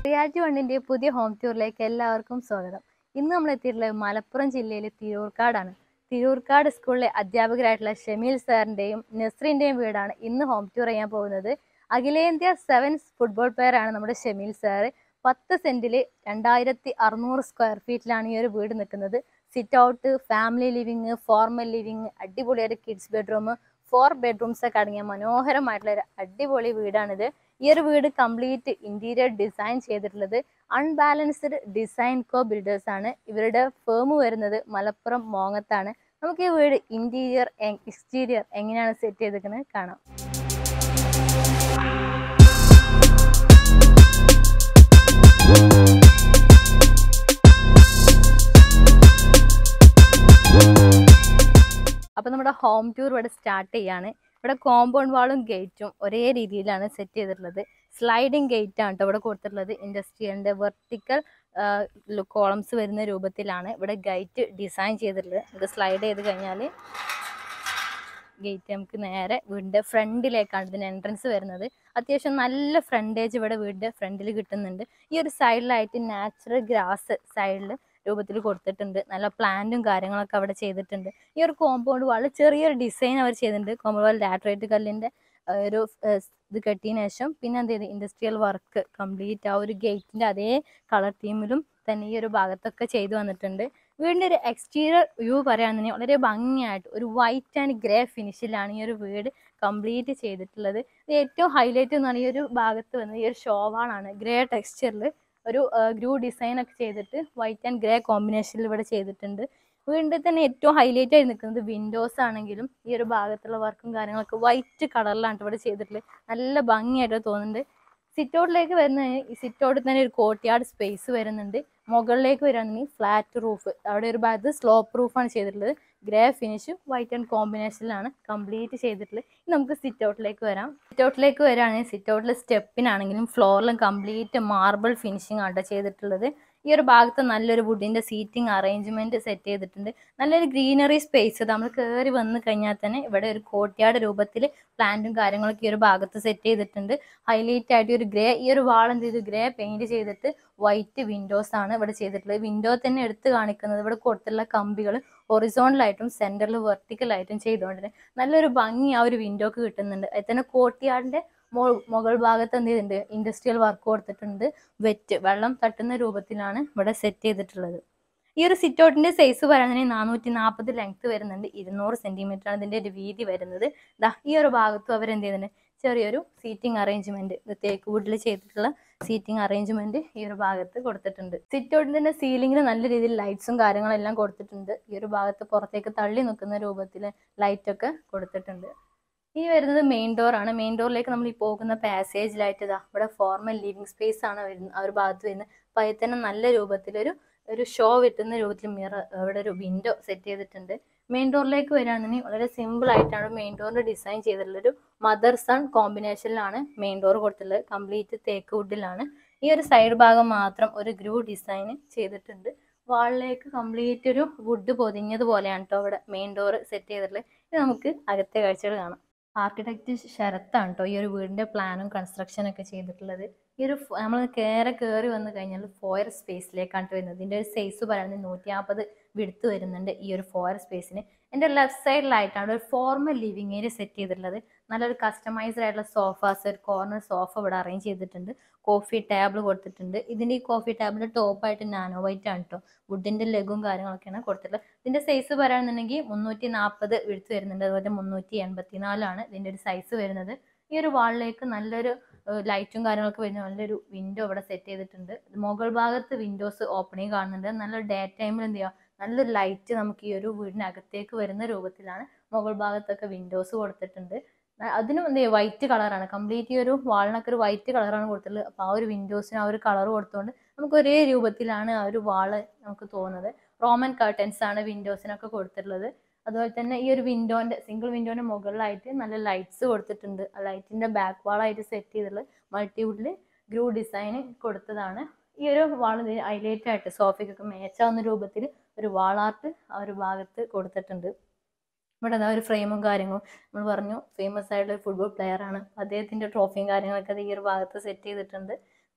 Reality വണ്ണിന്റെ പുതിയ home ടൂറിലേക്ക് എല്ലാവർക്കും സ്വാഗതം ഇന്ന് നമ്മൾ എത്തിയിട്ടുള്ളത് മലപ്പുറം ജില്ലയിലെ തിരൂർക്കാടാണ് തിരൂർക്കാട് സ്കൂളിലെ അധ്യാപകരായിട്ടുള്ള ഷമീൽ സാറിന്റെയും നസ്രീന്റെയും വീടാണ് ഇന്ന് ഹോം ടൂർ ചെയ്യാൻ പോകുന്നത് അഖിലേന്ത്യാ സെവൻസ് ഫുട്ബോൾ പ്ലെയർ ആണ് നമ്മുടെ ഷമീൽ സാറ് പത്ത് സെന്റില് രണ്ടായിരത്തി അറുന്നൂറ് സ്ക്വയർ ഫീറ്റിലാണ് ഈ ഒരു വീട് നിൽക്കുന്നത് sit out family living formal living അടിപൊളിയൊരു കിഡ്സ് ബെഡ്റൂം ഫോർ ബെഡ്റൂംസ് ഒക്കെ അടങ്ങിയ മനോഹരമായിട്ടുള്ള ഒരു അടിപൊളി വീടാണിത് ഈ ഒരു വീട് കംപ്ലീറ്റ് ഇന്റീരിയർ ഡിസൈൻ ചെയ്തിട്ടുള്ളത് അൺബാലൻസ്ഡ് ഡിസൈൻ കോ ബിൽഡേഴ്സ് ആണ് ഇവരുടെ ഫേം വരുന്നത് മലപ്പുറം മോങ്ങത്താണ് നമുക്ക് ഈ വീട് ഇന്റീരിയർ എക്സ്റ്റീരിയർ എങ്ങനെയാണ് സെറ്റ് ചെയ്തിരിക്കുന്നത് കാണാം അപ്പൊ നമ്മുടെ ഹോം ടൂർ ഇവിടെ സ്റ്റാർട്ട് ചെയ്യാണ് ഇവിടെ കോമ്പൗണ്ട് വാളും ഗേറ്റും ഒരേ രീതിയിലാണ് സെറ്റ് ചെയ്തിട്ടുള്ളത് സ്ലൈഡിങ് ഗേറ്റ് ആണ് കേട്ടോ ഇവിടെ കൊടുത്തിട്ടുള്ളത് ഇൻഡസ്ട്രിയലിന്റെ വെർട്ടിക്കൽ കോളംസ് വരുന്ന രൂപത്തിലാണ് ഇവിടെ ഗേറ്റ് ഡിസൈൻ ചെയ്തിട്ടുള്ളത് ഇത് സ്ലൈഡ് ചെയ്ത് കഴിഞ്ഞാൽ ഗേറ്റ് നമുക്ക് നേരെ വീടിന്റെ ഫ്രണ്ടിലേക്കാണ് ഇതിന് എൻട്രൻസ് വരുന്നത് അത്യാവശ്യം നല്ല ഫ്രണ്ടേജ് ഇവിടെ വീടിന്റെ ഫ്രണ്ടിൽ കിട്ടുന്നുണ്ട് ഈ ഒരു സൈഡിലായിട്ട് നാച്ചുറൽ ഗ്രാസ് സൈഡിൽ രൂപത്തിൽ കൊടുത്തിട്ടുണ്ട് നല്ല പ്ലാന്റും കാര്യങ്ങളൊക്കെ അവിടെ ചെയ്തിട്ടുണ്ട് ഈ ഒരു കോമ്പൗണ്ട് വാൾ ചെറിയൊരു ഡിസൈൻ അവർ ചെയ്തിട്ടുണ്ട് കോമ്പൗണ്ട് വാൾ ലാറ്ററേറ്റ് കല്ലിന്റെ ആ, ഒരു ആ, ഇത് കെട്ടിയതിന് ശേഷം പിന്നെ എന്ത് ചെയ്ത് ഇൻഡസ്ട്രിയൽ വർക്ക് കംപ്ലീറ്റ് ആ ഒരു ഗേറ്റിന്റെ അതേ കളർ തീമിലും തന്നെ ഈ ഒരു ഭാഗത്തൊക്കെ ചെയ്തു വന്നിട്ടുണ്ട് വീടിന്റെ ഒരു എക്സ്റ്റീരിയർ വ്യൂ പറയുകയാണെന്നുണ്ടെങ്കിൽ വളരെ ഭംഗിയായിട്ട് ഒരു വൈറ്റ് ആൻഡ് ഗ്രേ ഫിനിഷിലാണ് ഈ ഒരു വീട് കംപ്ലീറ്റ് ചെയ്തിട്ടുള്ളത് ഇത് ഏറ്റവും ഹൈലൈറ്റ് എന്ന് പറഞ്ഞാൽ ഈ ഒരു ഭാഗത്ത് വന്നത് ഈ ഒരു ഷോവാളാണ് ഗ്രേ ടെക്സ്ചറിൽ ഒരു ഗ്രൂ ഡിസൈൻ ഒക്കെ ചെയ്തിട്ട് വൈറ്റ് ആൻഡ് ഗ്രേ കോമ്പിനേഷനിൽ ഇവിടെ ചെയ്തിട്ടുണ്ട് വീണ്ടും തന്നെ ഏറ്റവും ഹൈലൈറ്റ് ആയി നിൽക്കുന്നത് വിൻഡോസ് ആണെങ്കിലും ഈ ഒരു ഭാഗത്തുള്ള വർക്കും കാര്യങ്ങളൊക്കെ വൈറ്റ് കളറിലാണ് ഇവിടെ ചെയ്തിട്ടുള്ളത് നല്ല ഭംഗിയായിട്ട് തോന്നുന്നുണ്ട് സിറ്റ് ഔട്ടിലേക്ക് വരുന്ന ഈ സിറ്റ് ഔട്ടിൽ തന്നെ ഒരു കോർട്ട്യാർഡ് സ്പേസ് വരുന്നുണ്ട് മുകളിലേക്ക് വരികയാണെങ്കിൽ ഫ്ലാറ്റ് റൂഫ് അവിടെ ഒരു ഭാഗത്ത് സ്ലോപ്പ് റൂഫാണ് ചെയ്തിട്ടുള്ളത് ഗ്രേ ഫിനിഷ് വൈറ്റ് ആൻഡ് കോമ്പിനേഷനിലാണ് കംപ്ലീറ്റ് ചെയ്തിട്ടുള്ളത് ഇനി നമുക്ക് സിറ്റ് ഔട്ടിലേക്ക് വരാം സിറ്റ് ഔട്ടിലേക്ക് വരികയാണെങ്കിൽ സിറ്റ് ഔട്ടിൽ സ്റ്റെപ്പിനാണെങ്കിലും ഫ്ലോറിലും കംപ്ലീറ്റ് മാർബിൾ ഫിനിഷിംഗ് ആണ് ചെയ്തിട്ടുള്ളത് ഈ ഒരു ഭാഗത്ത് നല്ലൊരു വുഡിന്റെ സീറ്റിംഗ് അറേഞ്ച്മെന്റ് സെറ്റ് ചെയ്തിട്ടുണ്ട് നല്ലൊരു ഗ്രീനറി സ്പേസ് നമ്മൾ കയറി വന്നു കഴിഞ്ഞാൽ തന്നെ ഇവിടെ ഒരു കോട്ടയാട് രൂപത്തിൽ പ്ലാന്റും കാര്യങ്ങളൊക്കെ ഈ ഒരു ഭാഗത്ത് സെറ്റ് ചെയ്തിട്ടുണ്ട് ഹൈലൈറ്റ് ആയിട്ട് ഒരു ഗ്രേ ഈ ഒരു വാൾ എന്ത് ചെയ്തു ഗ്രേ പെയിന്റ് ചെയ്തിട്ട് വൈറ്റ് വിൻഡോസ് ആണ് ഇവിടെ ചെയ്തിട്ടുള്ളത് വിൻഡോ തന്നെ എടുത്ത് കാണിക്കുന്നത് ഇവിടെ കൊടുത്തുള്ള കമ്പികൾ ഹൊറിസോണലായിട്ടും സെന്ററിൽ വെർട്ടിക്കലായിട്ടും ചെയ്തുകൊണ്ട് നല്ലൊരു ഭംഗി ആ ഒരു വിൻഡോക്ക് കിട്ടുന്നുണ്ട് അതിൽ തന്നെ കോട്ടിയാടിന്റെ മുകൾ ഭാഗത്ത് എന്ത് ചെയ്തിട്ടുണ്ട് ഇൻഡസ്ട്രിയൽ വർക്ക് കൊടുത്തിട്ടുണ്ട് വെറ്റ് വെള്ളം തട്ടുന്ന രൂപത്തിലാണ് ഇവിടെ സെറ്റ് ചെയ്തിട്ടുള്ളത് ഈ ഒരു സിറ്റ് ഔട്ടിന്റെ സൈസ് പറയുന്നതിന് നാനൂറ്റി നാൽപ്പത് ലെങ്ത് വരുന്നുണ്ട് ഇരുന്നൂറ് സെന്റിമീറ്റർ ആണ് ഇതിന്റെ ഒരു വീതി വരുന്നത് ദാ ഈ ഒരു ഭാഗത്തും അവർ എന്ത് ചെയ്യുന്നുണ്ട് ചെറിയൊരു സീറ്റിംഗ് അറേഞ്ച്മെന്റ് തേക്ക് വുഡിൽ ചെയ്തിട്ടുള്ള സീറ്റിംഗ് അറേഞ്ച്മെന്റ് ഈ ഒരു ഭാഗത്ത് കൊടുത്തിട്ടുണ്ട് സിറ്റ് ഔട്ടിന്റെ സീലിംഗിൽ നല്ല രീതിയിൽ ലൈറ്റ്സും കാര്യങ്ങളെല്ലാം കൊടുത്തിട്ടുണ്ട് ഈ ഒരു ഭാഗത്ത് പുറത്തേക്ക് തള്ളി നിൽക്കുന്ന രൂപത്തിൽ ലൈറ്റ് ഒക്കെ കൊടുത്തിട്ടുണ്ട് ഇനി വരുന്നത് മെയിൻ ഡോർ ആണ് മെയിൻ ഡോറിലേക്ക് നമ്മൾ ഈ പോകുന്ന പാസേജിലായിട്ട് ഇതാ ഇവിടെ ഫോർമൽ ലിവിങ് സ്പേസ് ആണ് വരുന്നത് ആ ഒരു ഭാഗത്ത് വരുന്നത് അപ്പോൾ അതിൽ തന്നെ നല്ല രൂപത്തിലൊരു ഒരു ഷോ വെട്ടുന്ന രൂപത്തിൽ മിറർ അവിടെ ഒരു വിൻഡോ സെറ്റ് ചെയ്തിട്ടുണ്ട് മെയിൻ ഡോറിലേക്ക് വരികയാണെന്നുണ്ടെങ്കിൽ വളരെ സിമ്പിൾ ആയിട്ടാണ് മെയിൻ ഡോറിന്റെ ഡിസൈൻ ചെയ്തിട്ടുള്ളത് ഒരു മദർ സൺ കോമ്പിനേഷനിലാണ് മെയിൻ ഡോർ കൊടുത്തിട്ടുള്ളത് കംപ്ലീറ്റ് തേക്ക് വുഡിലാണ് ഈ ഒരു സൈഡ് ഭാഗം മാത്രം ഒരു ഗ്രൂ ഡിസൈൻ ചെയ്തിട്ടുണ്ട് വാളിലേക്ക് കംപ്ലീറ്റ് ഒരു വുഡ് പൊതിഞ്ഞതുപോലെയാണ് കേട്ടോ അവിടെ മെയിൻ ഡോർ സെറ്റ് ചെയ്തിട്ടുള്ളത് ഇത് നമുക്ക് അകത്തെ കാഴ്ചകൾ കാണാം ആർക്കിടെക്ട് ശരത്താണ് കേട്ടോ ഈ ഒരു വീടിന്റെ പ്ലാനും കൺസ്ട്രക്ഷനും ഒക്കെ ചെയ്തിട്ടുള്ളത് ഈ ഒരു നമ്മൾ കയറി കയറി വന്നു കഴിഞ്ഞാൽ ഫോയർ സ്പേസിലേക്കാണ് വരുന്നത് ഇതിന്റെ ഒരു സൈസ് പറയുന്നത് നൂറ്റി നാൽപ്പത് വിടുത്ത് വരുന്നുണ്ട് ഈ ഒരു ഫോയർ സ്പേസിന് എൻ്റെ ലെഫ്റ്റ് സൈഡിലായിട്ടാണ് ഒരു ഫോർമൽ ലിവിങ് ഏരിയ സെറ്റ് ചെയ്തിട്ടുള്ളത് നല്ലൊരു കസ്റ്റമൈസ്ഡ് ആയിട്ടുള്ള സോഫാസ് ഒരു കോർണർ സോഫ ഇവിടെ അറേഞ്ച് ചെയ്തിട്ടുണ്ട് കോഫി ടേബിൾ കൊടുത്തിട്ടുണ്ട് ഇതിന്റെ ഈ കോഫി ടേബിളിന്റെ ടോപ്പായിട്ട് നാനോ വൈറ്റ് ആണ് കേട്ടോ വുഡിന്റെ ലഗും കാര്യങ്ങളൊക്കെയാണ് കൊടുത്തിട്ടുള്ളത് ഇതിന്റെ സൈസ് പറയുകയാണെന്നുണ്ടെങ്കിൽ മുന്നൂറ്റി നാൽപ്പത് വിടുത്ത് വരുന്നുണ്ട് അതുപോലെ മുന്നൂറ്റി എൺപത്തിനാലാണ് ഇതിന്റെ ഒരു സൈസ് വരുന്നത് ഈ ഒരു വാളിലേക്ക് നല്ലൊരു ലൈറ്റും കാര്യങ്ങളൊക്കെ വരുന്ന നല്ലൊരു വിൻഡോ ഇവിടെ സെറ്റ് ചെയ്തിട്ടുണ്ട് മുകൾ ഭാഗത്ത് വിൻഡോസ് ഓപ്പണിങ് കാണുന്നുണ്ട് നല്ല ഡേ ടൈമിൽ എന്ത് ചെയ്യുക നല്ലൊരു ലൈറ്റ് നമുക്ക് ഈ ഒരു വീടിനകത്തേക്ക് വരുന്ന രൂപത്തിലാണ് മുകൾ ഭാഗത്തൊക്കെ വിൻഡോസ് കൊടുത്തിട്ടുണ്ട് ന- അതിനും എന്ത് ചെയ്യുക വൈറ്റ് കളറാണ് കംപ്ലീറ്റ് ഈ ഒരു വാളിനൊക്കെ ഒരു വൈറ്റ് കളറാണ് കൊടുത്തിട്ടുള്ളത് അപ്പോൾ ആ ഒരു വിൻഡോസിന് ആ ഒരു കളർ കൊടുത്തുകൊണ്ട് നമുക്ക് ഒരേ രൂപത്തിലാണ് ആ ഒരു വാള് നമുക്ക് തോന്നുന്നത് റോമൻ കർട്ടൻസ് ആണ് വിൻഡോസിനൊക്കെ കൊടുത്തിട്ടുള്ളത് അതുപോലെ തന്നെ ഈ ഒരു വിൻഡോന്റെ സിംഗിൾ വിൻഡോന്റെ മുകളിലായിട്ട് നല്ല ലൈറ്റ്സ് കൊടുത്തിട്ടുണ്ട് ആ ലൈറ്റിന്റെ ബാക്ക് വാളായിട്ട് സെറ്റ് ചെയ്തിട്ടുള്ളത് മൾട്ടിവുഡിൽ ഗ്രൂ ഡിസൈൻ കൊടുത്തതാണ് ഈ ഒരു വാൾ ഹൈലൈറ്റ് ആയിട്ട് സോഫയ്ക്കൊക്കെ മേച്ചാവുന്ന രൂപത്തിൽ ഒരു വാൾ ആർട്ട് ആ ഒരു ഭാഗത്ത് കൊടുത്തിട്ടുണ്ട് ഇവിടെ അതാ ഒരു ഫ്രെയിമും കാര്യങ്ങളും നമ്മൾ പറഞ്ഞു ഫേമസ് ആയിട്ടുള്ള ഒരു ഫുട്ബോൾ പ്ലെയർ ആണ് അദ്ദേഹത്തിന്റെ ട്രോഫിയും കാര്യങ്ങളൊക്കെ അത് ഈ ഒരു ഭാഗത്ത് സെറ്റ് ചെയ്തിട്ടുണ്ട്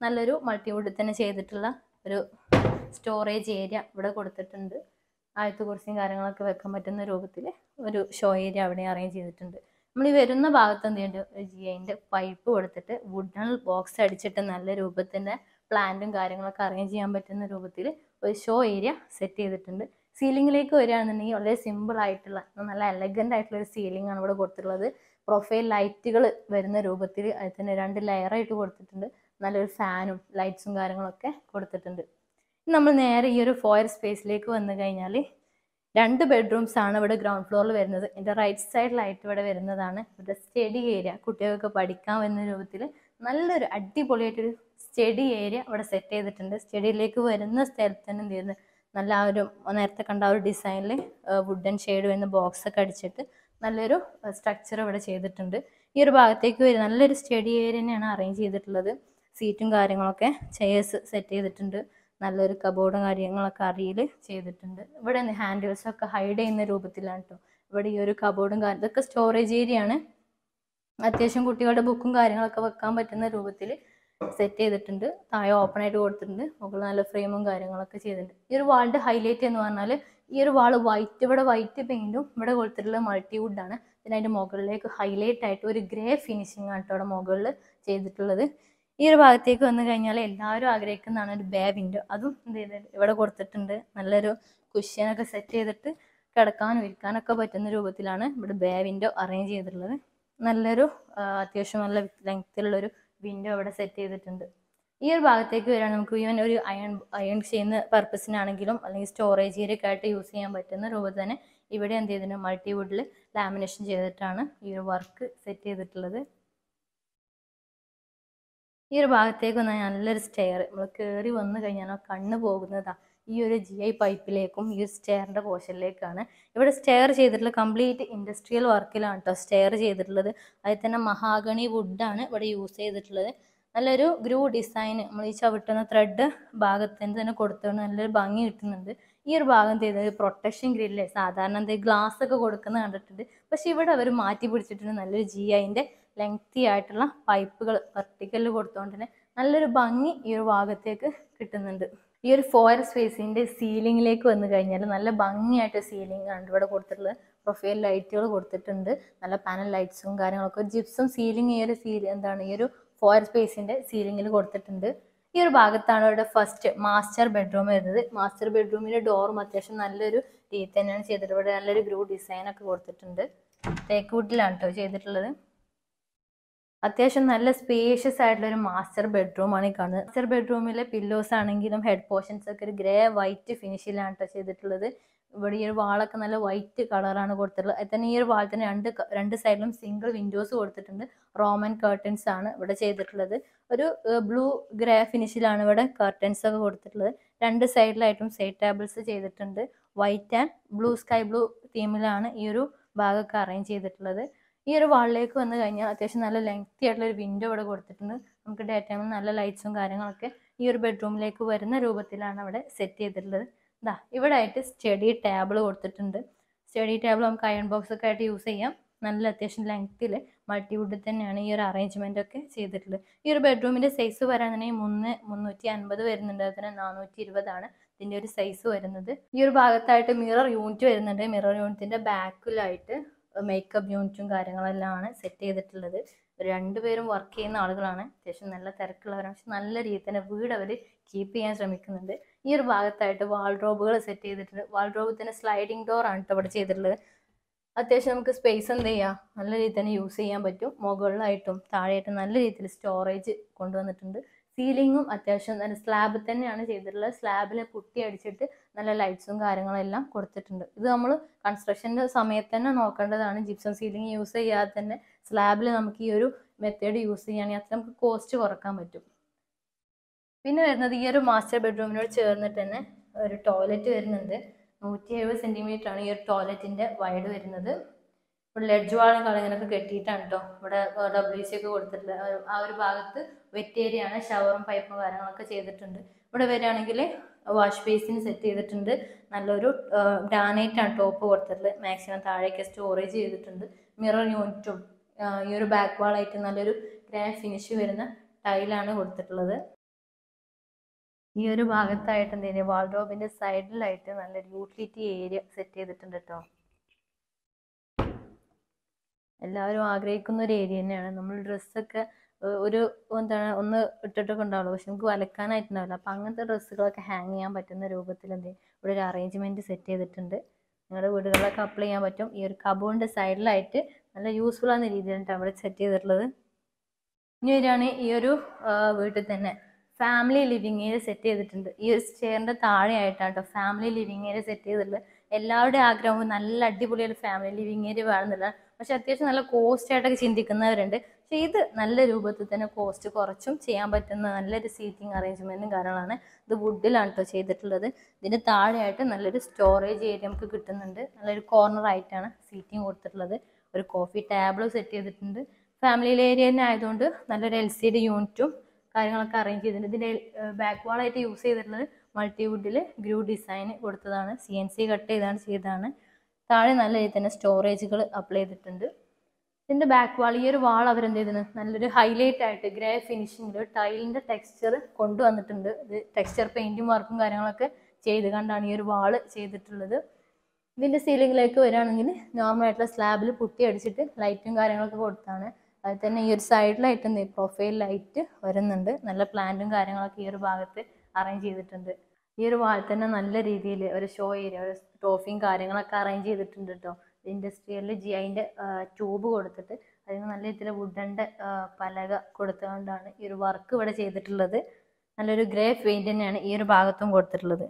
നല്ലൊരു മൾട്ടിവുഡിൽ തന്നെ ചെയ്തിട്ടുള്ള ഒരു സ്റ്റോറേജ് ഏരിയ ഇവിടെ കൊടുത്തിട്ടുണ്ട് ആയത്ത് കുറിച്ചും കാര്യങ്ങളൊക്കെ വെക്കാൻ പറ്റുന്ന രൂപത്തിൽ ഒരു ഷോ ഏരിയ അവിടെ അറേഞ്ച് ചെയ്തിട്ടുണ്ട് നമ്മൾ ഈ വരുന്ന ഭാഗത്ത് എന്ത് ചെയ്യുന്നുണ്ട് ഒരു ജി ഐൻ്റെ പൈപ്പ് കൊടുത്തിട്ട് വുഡൺ ബോക്സ് അടിച്ചിട്ട് നല്ല രൂപത്തിൻ്റെ പ്ലാന്റും കാര്യങ്ങളൊക്കെ അറേഞ്ച് ചെയ്യാൻ പറ്റുന്ന രൂപത്തിൽ ഒരു ഷോ ഏരിയ സെറ്റ് ചെയ്തിട്ടുണ്ട് സീലിങ്ങിലേക്ക് വരികയാണെന്നുണ്ടെങ്കിൽ വളരെ സിമ്പിൾ ആയിട്ടുള്ള നല്ല എലഗൻ്റ് ആയിട്ടുള്ള ഒരു സീലിംഗ് ആണ് ഇവിടെ കൊടുത്തിട്ടുള്ളത് പ്രൊഫൈൽ ലൈറ്റുകൾ വരുന്ന രൂപത്തിൽ അതിൽ തന്നെ രണ്ട് ലെയറായിട്ട് കൊടുത്തിട്ടുണ്ട് നല്ലൊരു ഫാനും ലൈറ്റ്സും കാര്യങ്ങളൊക്കെ കൊടുത്തിട്ടുണ്ട് ഇനി നമ്മൾ നേരെ ഈ ഒരു ഫോയർ സ്പേസിലേക്ക് വന്നു കഴിഞ്ഞാൽ രണ്ട് ബെഡ്റൂംസ് ആണ് ഇവിടെ ഗ്രൗണ്ട് ഫ്ലോറിൽ വരുന്നത് എൻ്റെ റൈറ്റ് സൈഡിലായിട്ട് ഇവിടെ വരുന്നതാണ് ഇവിടെ സ്റ്റഡി ഏരിയ കുട്ടികൾക്ക് പഠിക്കാൻ വരുന്ന രൂപത്തിൽ നല്ലൊരു അടിപൊളിയായിട്ടൊരു സ്റ്റഡി ഏരിയ ഇവിടെ സെറ്റ് ചെയ്തിട്ടുണ്ട് സ്റ്റഡിയിലേക്ക് വരുന്ന സ്ഥലത്ത് തന്നെ എന്ത് ചെയ്യുന്നത് നല്ല ആ ഒരു നേരത്തെ കണ്ട ആ ഒരു ഡിസൈനിൽ വുഡൻ ഷെയ്ഡ് വരുന്ന ബോക്സ് ഒക്കെ അടിച്ചിട്ട് നല്ലൊരു സ്ട്രക്ചർ ഇവിടെ ചെയ്തിട്ടുണ്ട് ഈ ഒരു ഭാഗത്തേക്ക് വരും നല്ലൊരു സ്റ്റഡി ഏരിയ തന്നെയാണ് അറേഞ്ച് ചെയ്തിട്ടുള്ളത് സീറ്റും കാര്യങ്ങളൊക്കെ ചെയേഴ്സ് സെറ്റ് ചെയ്തിട്ടുണ്ട് നല്ലൊരു കബോർഡും കാര്യങ്ങളൊക്കെ അറിയിൽ ചെയ്തിട്ടുണ്ട് ഇവിടെ ഹാൻഡിൽസ് ഒക്കെ ഹൈഡ് ചെയ്യുന്ന രൂപത്തിലാണ് കേട്ടോ ഇവിടെ ഈ ഒരു കബോർഡും കാര്യം ഇതൊക്കെ സ്റ്റോറേജ് ഏരിയ ആണ് അത്യാവശ്യം കുട്ടികളുടെ ബുക്കും കാര്യങ്ങളൊക്കെ വെക്കാൻ പറ്റുന്ന രൂപത്തിൽ സെറ്റ് ചെയ്തിട്ടുണ്ട് താഴെ ഓപ്പൺ ആയിട്ട് കൊടുത്തിട്ടുണ്ട് മുകളിൽ നല്ല ഫ്രെയിമും കാര്യങ്ങളൊക്കെ ചെയ്തിട്ടുണ്ട് ഈ ഒരു വാളിൻ്റെ ഹൈലൈറ്റ് എന്ന് പറഞ്ഞാൽ ഈ ഒരു വാള് വൈറ്റ് ഇവിടെ വൈറ്റ് പെയിൻറ്റും ഇവിടെ കൊടുത്തിട്ടുള്ളത് മൾട്ടി വുഡാണ് പിന്നെ അതിൻ്റെ മുകളിലേക്ക് ഹൈലൈറ്റ് ആയിട്ട് ഒരു ഗ്രേ ഫിനിഷിംഗ് ആണ് കേട്ടോ അവിടെ മുകളിൽ ചെയ്തിട്ടുള്ളത് ഈ ഒരു ഭാഗത്തേക്ക് വന്നു കഴിഞ്ഞാൽ എല്ലാവരും ആഗ്രഹിക്കുന്നതാണ് ഒരു ബേ വിൻഡോ അതും എന്ത് ചെയ്തിട്ട് ഇവിടെ കൊടുത്തിട്ടുണ്ട് നല്ലൊരു കുഷ്യനൊക്കെ സെറ്റ് ചെയ്തിട്ട് കിടക്കാനും ഇരിക്കാനൊക്കെ പറ്റുന്ന രൂപത്തിലാണ് ഇവിടെ ബേ വിൻഡോ അറേഞ്ച് ചെയ്തിട്ടുള്ളത് നല്ലൊരു ആ, അത്യാവശ്യം നല്ല ലെങ്ത്തിലുള്ളൊരു വിൻഡോ ഇവിടെ സെറ്റ് ചെയ്തിട്ടുണ്ട് ഈ ഒരു ഭാഗത്തേക്ക് വരികയാണെങ്കിൽ നമുക്ക് ഈവൻ ഒരു അയൺ അയൺ ചെയ്യുന്ന പർപ്പസിനാണെങ്കിലും അല്ലെങ്കിൽ സ്റ്റോറേജ് ഏരിയയൊക്കെ ആയിട്ട് യൂസ് ചെയ്യാൻ പറ്റുന്ന രൂപത്തിൽ തന്നെ ഇവിടെ എന്ത് ചെയ്തിട്ടുണ്ട് മൾട്ടിവുഡിൽ ലാമിനേഷൻ ചെയ്തിട്ടാണ് ഈ ഒരു വർക്ക് സെറ്റ് ചെയ്തിട്ടുള്ളത് ഈ ഒരു ഭാഗത്തേക്ക് വന്നാൽ നല്ലൊരു സ്റ്റെയർ നമ്മൾ കയറി വന്നു കഴിഞ്ഞാൽ ആ കണ്ണ് പോകുന്നതാ ഈ ഒരു ജി ഐ പൈപ്പിലേക്കും ഈ സ്റ്റെയറിൻ്റെ പോർഷനിലേക്കാണ് ഇവിടെ സ്റ്റെയർ ചെയ്തിട്ടുള്ള കംപ്ലീറ്റ് ഇൻഡസ്ട്രിയൽ വർക്കിലാണ് കേട്ടോ സ്റ്റെയർ ചെയ്തിട്ടുള്ളത് അതിൽ തന്നെ മഹാഗണി വുഡാണ് ഇവിടെ യൂസ് ചെയ്തിട്ടുള്ളത് നല്ലൊരു ഗ്രൂ ഡിസൈൻ നമ്മൾ ഈ ചവിട്ടുന്ന ത്രെഡ് ഭാഗത്തിന് തന്നെ കൊടുത്തുകൊണ്ട് നല്ലൊരു ഭംഗി കിട്ടുന്നുണ്ട് ഈ ഒരു ഭാഗം ചെയ്തത് പ്രൊട്ടക്ഷൻ ഗ്രില്ലേ സാധാരണ എന്ത് ഗ്ലാസ് ഒക്കെ കൊടുക്കുന്ന കണ്ടിട്ടുണ്ട് പക്ഷെ ഇവിടെ അവർ മാറ്റി പിടിച്ചിട്ടുണ്ട് നല്ലൊരു ജി ഐൻ്റെ ലെങ്തി ആയിട്ടുള്ള പൈപ്പുകൾ വെർട്ടിക്കലിൽ കൊടുത്തുകൊണ്ട് തന്നെ നല്ലൊരു ഭംഗി ഈ ഒരു ഭാഗത്തേക്ക് കിട്ടുന്നുണ്ട് ഈ ഒരു ഫോയർ സ്പേസിൻ്റെ സീലിങ്ങിലേക്ക് വന്നു കഴിഞ്ഞാൽ നല്ല ഭംഗിയായിട്ട് സീലിംഗ് ആണ് ഇവിടെ കൊടുത്തിട്ടുള്ളത് പ്രൊഫൈൽ ലൈറ്റുകൾ കൊടുത്തിട്ടുണ്ട് നല്ല പാനൽ ലൈറ്റ്സും കാര്യങ്ങളൊക്കെ ജിപ്സും സീലിംഗ് ഈ ഒരു സീൽ എന്താണ് ഈ ഒരു ഫോയർ സ്പേസിൻ്റെ സീലിങ്ങിൽ കൊടുത്തിട്ടുണ്ട് ഈ ഒരു ഭാഗത്താണ് ഇവിടെ ഫസ്റ്റ് മാസ്റ്റർ ബെഡ്റൂം വരുന്നത് മാസ്റ്റർ ബെഡ്റൂമിൻ്റെ ഡോറും അത്യാവശ്യം നല്ലൊരു രീതി തന്നെയാണ് ചെയ്തിട്ടുള്ളത് ഇവിടെ നല്ലൊരു ഗ്രൂ ഡിസൈൻ ഒക്കെ കൊടുത്തിട്ടുണ്ട് തേക്ക് വുഡിലാണ് കേട്ടോ ചെയ്തിട്ടുള്ളത് അത്യാവശ്യം നല്ല സ്പേഷ്യസ് ആയിട്ടുള്ള ഒരു മാസ്റ്റർ ബെഡ്റൂമാണ് ഈ കാണുന്നത് മാസ്റ്റർ ബെഡ്റൂമിലെ പില്ലോസ് ആണെങ്കിലും ഹെഡ് പോർഷൻസ് ഒക്കെ ഒരു ഗ്രേ വൈറ്റ് ഫിനിഷിലാണ് കേട്ടോ ചെയ്തിട്ടുള്ളത് ഇവിടെ ഈ ഒരു വാളൊക്കെ നല്ല വൈറ്റ് കളറാണ് കൊടുത്തിട്ടുള്ളത് അതിൽ തന്നെ ഈ ഒരു വാൾ തന്നെ രണ്ട് ക- രണ്ട് സൈഡിലും സിംഗിൾ വിൻഡോസ് കൊടുത്തിട്ടുണ്ട് റോമൻ കർട്ടൻസ് ആണ് ഇവിടെ ചെയ്തിട്ടുള്ളത് ഒരു ബ്ലൂ ഗ്രേ ഫിനിഷിലാണ് ഇവിടെ കർട്ടൻസ് ഒക്കെ കൊടുത്തിട്ടുള്ളത് രണ്ട് സൈഡിലായിട്ടും സൈഡ് ടേബിൾസ് ചെയ്തിട്ടുണ്ട് white and blue sky blue തീമിലാണ് ഈ ഒരു ഭാഗമൊക്കെ അറേഞ്ച് ചെയ്തിട്ടുള്ളത് ഈ ഒരു വാളിലേക്ക് വന്നു കഴിഞ്ഞാൽ അത്യാവശ്യം നല്ല ലെങ്തി ആയിട്ടുള്ള ഒരു വിൻഡോ ഇവിടെ കൊടുത്തിട്ടുണ്ട് നമുക്ക് ഡേ ടൈമിൽ നല്ല ലൈറ്റ്സും കാര്യങ്ങളൊക്കെ ഈ ഒരു ബെഡ്റൂമിലേക്ക് വരുന്ന രൂപത്തിലാണ് അവിടെ സെറ്റ് ചെയ്തിട്ടുള്ളത് ഇതാ ഇവിടെ ആയിട്ട് സ്റ്റഡി ടേബിൾ കൊടുത്തിട്ടുണ്ട് സ്റ്റഡി ടേബിൾ നമുക്ക് അയൺ ബോക്സ് ഒക്കെ ആയിട്ട് യൂസ് ചെയ്യാം നല്ല അത്യാവശ്യം ലെങ്ത്തിൽ മൾട്ടിവുഡിൽ തന്നെയാണ് ഈ ഒരു അറേഞ്ച്മെൻ്റ് ഒക്കെ ചെയ്തിട്ടുള്ളത് ഈ ഒരു ബെഡ്റൂമിൻ്റെ സൈസ് പറയാന്നുണ്ടെങ്കിൽ മൂന്ന് മുന്നൂറ്റി അൻപത് വരുന്നുണ്ട് അതിന് നാനൂറ്റി ഇരുപതാണ് ഇതിൻ്റെ ഒരു സൈസ് വരുന്നത് ഈ ഒരു ഭാഗത്തായിട്ട് മിറർ യൂണിറ്റ് വരുന്നുണ്ട് മിറർ യൂണിറ്റിൻ്റെ ബാക്കിലായിട്ട് മേക്കപ്പ് യൂണിറ്റും കാര്യങ്ങളെല്ലാം ആണ് സെറ്റ് ചെയ്തിട്ടുള്ളത് രണ്ടുപേരും വർക്ക് ചെയ്യുന്ന ആളുകളാണ് അത്യാവശ്യം നല്ല തിരക്കുള്ളവരാണ് പക്ഷെ നല്ല രീതിയിൽ തന്നെ വീട് അവർ കീപ്പ് ചെയ്യാൻ ശ്രമിക്കുന്നുണ്ട് ഈ ഒരു ഭാഗത്തായിട്ട് വാൾഡ്രോബുകൾ സെറ്റ് ചെയ്തിട്ടുണ്ട് വാൾഡ്രോബ് തന്നെ സ്ലൈഡിംഗ് ഡോർ ആണ് കേട്ടോ ഇവിടെ ചെയ്തിട്ടുള്ളത് അത്യാവശ്യം നമുക്ക് സ്പേസ് എന്ത് ചെയ്യാം നല്ല രീതിയിൽ തന്നെ യൂസ് ചെയ്യാൻ പറ്റും മുകളിലായിട്ടും താഴെയായിട്ടും നല്ല രീതിയിൽ സ്റ്റോറേജ് കൊണ്ടുവന്നിട്ടുണ്ട് സീലിങ്ങും അത്യാവശ്യം നല്ല സ്ലാബ് തന്നെയാണ് ചെയ്തിട്ടുള്ളത് സ്ലാബിൽ പുട്ടി അടിച്ചിട്ട് നല്ല ലൈറ്റ്സും കാര്യങ്ങളെല്ലാം കൊടുത്തിട്ടുണ്ട് ഇത് നമ്മൾ കൺസ്ട്രക്ഷൻ്റെ സമയത്ത് തന്നെ നോക്കേണ്ടതാണ് ജിപ്സം സീലിംഗ് യൂസ് ചെയ്യാതെ തന്നെ സ്ലാബിൽ നമുക്ക് ഈ ഒരു മെത്തേഡ് യൂസ് ചെയ്യുകയാണെങ്കിൽ അത്ര നമുക്ക് കോസ്റ്റ് കുറക്കാൻ പറ്റും പിന്നെ വരുന്നത് ഈ ഒരു മാസ്റ്റർ ബെഡ്റൂമിനോട് ചേർന്നിട്ട് തന്നെ ഒരു ടോയ്ലറ്റ് വരുന്നുണ്ട് നൂറ്റി എഴുപത് സെൻറ്റിമീറ്റർ ആണ് ഈ ഒരു ടോയ്ലറ്റിൻ്റെ വൈഡ് വരുന്നത് ഇവിടെ ലെഡ്ജ് വാളും കളങ്ങനൊക്കെ കെട്ടിയിട്ടാണ് കേട്ടോ ഇവിടെ ഡബ്ല്യു സി ഒക്കെ കൊടുത്തിട്ടുള്ളത് ആ ഒരു- ആ ഒരു ഭാഗത്ത് വെറ്റ് ഏരിയ ആണ് ഷവറും പൈപ്പും കാര്യങ്ങളൊക്കെ ചെയ്തിട്ടുണ്ട് ഇവിടെ വരികയാണെങ്കിൽ വാഷ് ബേസിന് സെറ്റ് ചെയ്തിട്ടുണ്ട് നല്ലൊരു ഗ്രാനൈറ്റ് ആണ് ടോപ്പ് കൊടുത്തിട്ടുള്ളത് മാക്സിമം താഴേക്ക് സ്റ്റോറേജ് ചെയ്തിട്ടുണ്ട് മിറർ യൂണിറ്റും ഈ ഒരു ബാക്ക് വാളായിട്ട് നല്ലൊരു ഗ്രാൻഡ് ഫിനിഷ് വരുന്ന ടൈലാണ് കൊടുത്തിട്ടുള്ളത് ഈ ഒരു ഭാഗത്തായിട്ട് എന്ത് ചെയ്യുക വാൾഡ്രോബിന്റെ സൈഡിലായിട്ട് നല്ലൊരു യൂട്ടിലിറ്റി ഏരിയ സെറ്റ് ചെയ്തിട്ടുണ്ട് കേട്ടോ എല്ലാവരും ആഗ്രഹിക്കുന്ന ഒരു ഏരിയ തന്നെയാണ് നമ്മൾ ഡ്രസ്സൊക്കെ ഒരു എന്താണ് ഒന്ന് ഇട്ടിട്ടൊക്കെ ഉണ്ടാവുള്ളൂ പക്ഷെ നമുക്ക് വലക്കാനായിട്ടുണ്ടാവില്ല അപ്പം അങ്ങനത്തെ ഡ്രസ്സുകളൊക്കെ ഹാങ് ചെയ്യാൻ പറ്റുന്ന രൂപത്തിൽ എന്ത് ചെയ്യും ഇവിടെ ഒരു അറേഞ്ച്മെന്റ് സെറ്റ് ചെയ്തിട്ടുണ്ട് നിങ്ങളുടെ വീടുകളിലൊക്കെ അപ്ലൈ ചെയ്യാൻ പറ്റും ഈ ഒരു കബോണിന്റെ സൈഡിലായിട്ട് നല്ല യൂസ്ഫുൾ ആകുന്ന രീതിയിലാണ് അവിടെ സെറ്റ് ചെയ്തിട്ടുള്ളത് ഇനി വരികയാണ് ഈ ഒരു ആ, വീട്ടിൽ തന്നെ ഫാമിലി ലിവിങ് ഏരിയ സെറ്റ് ചെയ്തിട്ടുണ്ട് ഈ ഒരു ചെയറിന്റെ താഴെയായിട്ടാണ് കേട്ടോ ഫാമിലി ലിവിങ് ഏരിയ സെറ്റ് ചെയ്തിട്ടുള്ളത് എല്ലാവരുടെയും ആഗ്രഹവും നല്ല അടിപൊളി ഒരു ഫാമിലി ലിവിങ് ഏരിയ വേണമെന്നില്ല പക്ഷെ അത്യാവശ്യം നല്ല കോസ്റ്റ് ആയിട്ടൊക്കെ ചിന്തിക്കുന്നവരുണ്ട് പക്ഷെ ഇത് നല്ല രൂപത്തിൽ തന്നെ കോസ്റ്റ് കുറച്ചും ചെയ്യാൻ പറ്റുന്ന നല്ലൊരു സീറ്റിംഗ് അറേഞ്ച്മെന്റും കാര്യങ്ങളാണ് ഇത് വുഡിലാണ് കേട്ടോ ചെയ്തിട്ടുള്ളത് ഇതിന്റെ താഴെയായിട്ട് നല്ലൊരു സ്റ്റോറേജ് ഏരിയ നമുക്ക് കിട്ടുന്നുണ്ട് നല്ലൊരു കോർണർ ആയിട്ടാണ് സീറ്റിംഗ് കൊടുത്തിട്ടുള്ളത് ഒരു കോഫി ടേബിൾ സെറ്റ് ചെയ്തിട്ടുണ്ട് ഫാമിലി ഏരിയ തന്നെ ആയതുകൊണ്ട് നല്ലൊരു എൽ സി ഡി യൂണിറ്റും കാര്യങ്ങളൊക്കെ അറേഞ്ച് ചെയ്തിട്ടുണ്ട് ഇതിൻ്റെ ബാക്ക് വാളായിട്ട് യൂസ് ചെയ്തിട്ടുള്ളത് മൾട്ടിവുഡിൽ ഗ്രൂ ഡിസൈൻ കൊടുത്തതാണ് സി എൻ സി കട്ട് ചെയ്താണ് ചെയ്തതാണ് താഴെ നല്ല രീതിയിൽ തന്നെ സ്റ്റോറേജുകൾ അപ്ലൈ ചെയ്തിട്ടുണ്ട് ഇതിൻ്റെ ബാക്ക് വാൾ ഈ ഒരു വാൾ അവരെന്ത് ചെയ്തിട്ടുണ്ട് നല്ലൊരു ഹൈലൈറ്റ് ആയിട്ട് ഗ്രേ ഫിനിഷിങ്ങിൽ ടൈലിൻ്റെ ടെക്സ്ചർ കൊണ്ടുവന്നിട്ടുണ്ട് ഇത് ടെക്സ്ചർ പെയിൻറ്റും വർക്കും കാര്യങ്ങളൊക്കെ ചെയ്ത് കണ്ടാണ് ഈ ഒരു വാള് ചെയ്തിട്ടുള്ളത് ഇതിൻ്റെ സീലിംഗിലേക്ക് വരികയാണെങ്കിൽ നോർമൽ ആയിട്ടുള്ള സ്ലാബിൽ പുട്ടി അടിച്ചിട്ട് ലൈറ്റും കാര്യങ്ങളൊക്കെ കൊടുത്താണ് അതിൽ തന്നെ ഈ ഒരു സൈഡിലായിട്ട് എന്ത് പ്രൊഫൈൽ ലൈറ്റ് വരുന്നുണ്ട് നല്ല പ്ലാന്റും കാര്യങ്ങളൊക്കെ ഈ ഒരു ഭാഗത്ത് അറേഞ്ച് ചെയ്തിട്ടുണ്ട് ഈ ഒരു വാൾ തന്നെ നല്ല രീതിയിൽ ഒരു ഷോ ഏരിയ ഒരു ട്രോഫിയും കാര്യങ്ങളൊക്കെ അറേഞ്ച് ചെയ്തിട്ടുണ്ട് കേട്ടോ ഇൻഡസ്ട്രിയലിൽ ജി അതിൻ്റെ ട്യൂബ് കൊടുത്തിട്ട് അതിന് നല്ല രീതിയിൽ വുഡൻ്റെ പലക കൊടുത്തുകൊണ്ടാണ് ഈ ഒരു വർക്ക് ഇവിടെ ചെയ്തിട്ടുള്ളത് നല്ലൊരു ഗ്രേ പെയിന്റ് തന്നെയാണ് ഈ ഒരു ഭാഗത്തും കൊടുത്തിട്ടുള്ളത്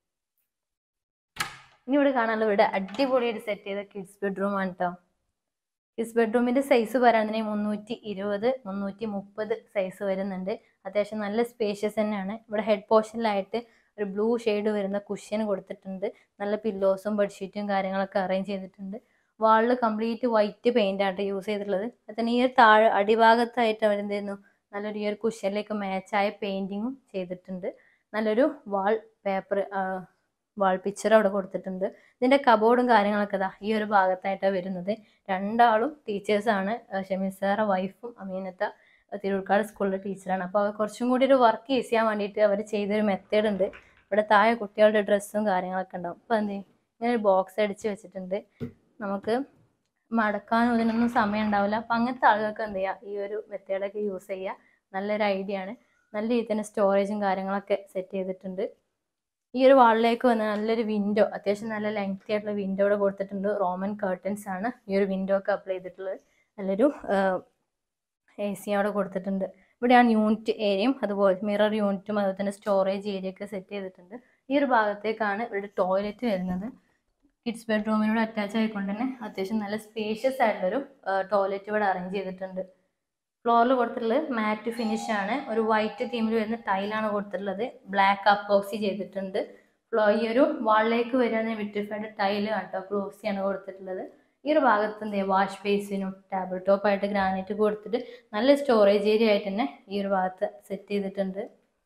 ഇനി ഇവിടെ കാണാനുള്ള ഇവിടെ അടിപൊളിയായിട്ട് സെറ്റ് ചെയ്ത കിഡ്സ് ബെഡ്റൂം ആണ് കേട്ടോ കിഡ്സ് ബെഡ്റൂമിന്റെ സൈസ് പറയുകയാണെങ്കിൽ മുന്നൂറ്റി ഇരുപത് മുന്നൂറ്റി മുപ്പത് സൈസ് വരുന്നുണ്ട് അത്യാവശ്യം നല്ല സ്പേഷ്യസ് തന്നെയാണ് ഇവിടെ ഹെഡ് പോർഷനിലായിട്ട് ഒരു ബ്ലൂ ഷെയ്ഡ് വരുന്ന കുഷ്യൻ കൊടുത്തിട്ടുണ്ട് നല്ല പില്ലോസും ബെഡ്ഷീറ്റും കാര്യങ്ങളൊക്കെ അറേഞ്ച് ചെയ്തിട്ടുണ്ട് വാളിൽ കംപ്ലീറ്റ് വൈറ്റ് പെയിന്റ് ആയിട്ട് യൂസ് ചെയ്തിട്ടുള്ളത് അത് തന്നെ ഈ ഒരു താഴെ അടിഭാഗത്തായിട്ട് അവരെന്ത് ചെയ്യുന്നു നല്ലൊരു ഈ ഒരു കുഷ്യനിലേക്ക് മാച്ചായ പെയിന്റിങ്ങും ചെയ്തിട്ടുണ്ട് നല്ലൊരു വാൾ പേപ്പർ വാൾ പിക്ചർ അവിടെ കൊടുത്തിട്ടുണ്ട് ഇതിന്റെ കബോർഡും കാര്യങ്ങളൊക്കെ ദാ ഈ ഒരു ഭാഗത്തായിട്ടാണ് വരുന്നത് രണ്ടാളും ടീച്ചേഴ്സാണ് ഷമീർ സാറെ വൈഫും അമീനത്ത തിരുവുൾക്കാട് സ്കൂളിലെ ടീച്ചറാണ് അപ്പോൾ അവർ കുറച്ചും കൂടി ഒരു വർക്ക് ഈസി ചെയ്യാൻ വേണ്ടിയിട്ട് അവർ ചെയ്തൊരു മെത്തേഡ് ഉണ്ട് ഇവിടെ താഴെ കുട്ടികളുടെ ഡ്രസ്സും കാര്യങ്ങളൊക്കെ ഉണ്ടാവും അപ്പോൾ എന്ത് ചെയ്യും ഇങ്ങനെ ഒരു ബോക്സ് അടിച്ച് വെച്ചിട്ടുണ്ട് നമുക്ക് മടക്കാനും ഇതിനൊന്നും സമയം ഉണ്ടാവില്ല അപ്പം അങ്ങനത്തെ ആളുകൾക്ക് എന്ത് ചെയ്യുക ഈ ഒരു മെത്തേഡൊക്കെ യൂസ് ചെയ്യുക നല്ലൊരു ഐഡിയ ആണ് നല്ല രീതിയിൽ തന്നെ സ്റ്റോറേജും കാര്യങ്ങളൊക്കെ സെറ്റ് ചെയ്തിട്ടുണ്ട് ഈ ഒരു വാളിലേക്ക് വന്ന നല്ലൊരു വിൻഡോ അത്യാവശ്യം നല്ല ലെങ്തി ആയിട്ടുള്ള വിൻഡോ ഇവിടെ കൊടുത്തിട്ടുണ്ട് റോമൻ കേർട്ടൻസ് ആണ് ഈ ഒരു വിൻഡോ ഒക്കെ അപ്ലൈ ചെയ്തിട്ടുള്ളത് നല്ലൊരു എ സി അവിടെ കൊടുത്തിട്ടുണ്ട് ഇവിടെയാണ് യൂണിറ്റ് ഏരിയയും അതുപോലെ മിറർ യൂണിറ്റും അതുപോലെ തന്നെ സ്റ്റോറേജ് ഏരിയ ഒക്കെ സെറ്റ് ചെയ്തിട്ടുണ്ട് ഈ ഒരു ഭാഗത്തേക്കാണ് ഇവിടെ ടോയ്ലറ്റ് വരുന്നത് കിഡ്സ് ബെഡ്റൂമിനോട് അറ്റാച്ച് ആയിക്കൊണ്ട് തന്നെ അത്യാവശ്യം നല്ല സ്പേഷ്യസ് ആയിട്ടുള്ളൊരു ടോയ്ലറ്റ് ഇവിടെ അറേഞ്ച് ചെയ്തിട്ടുണ്ട് ഫ്ലോറിൽ കൊടുത്തിട്ടുള്ളത് മാറ്റ് ഫിനിഷ് ആണ് ഒരു വൈറ്റ് തീമിൽ വരുന്ന ടൈലാണ് കൊടുത്തിട്ടുള്ളത് ബ്ലാക്ക് അപ്പോക്സി ചെയ്തിട്ടുണ്ട് ഫ്ലോ ഈ ഒരു വാളിലേക്ക് വരുന്ന വിട്രിഫൈഡ് ടൈല് കേട്ടോ ഗ്ലോസിയാണ് കൊടുത്തിട്ടുള്ളത് ഈ ഒരു ഭാഗത്ത് എന്ത് വാഷ് ബേസിനും ടേബിൾ ടോപ്പ് ആയിട്ട് ഗ്രാനൈറ്റ് കൊടുത്തിട്ട് നല്ല സ്റ്റോറേജ് ഏരിയ ആയിട്ട് തന്നെ ഈ ഒരു ഭാഗത്ത് സെറ്റ് ചെയ്തിട്ടുണ്ട്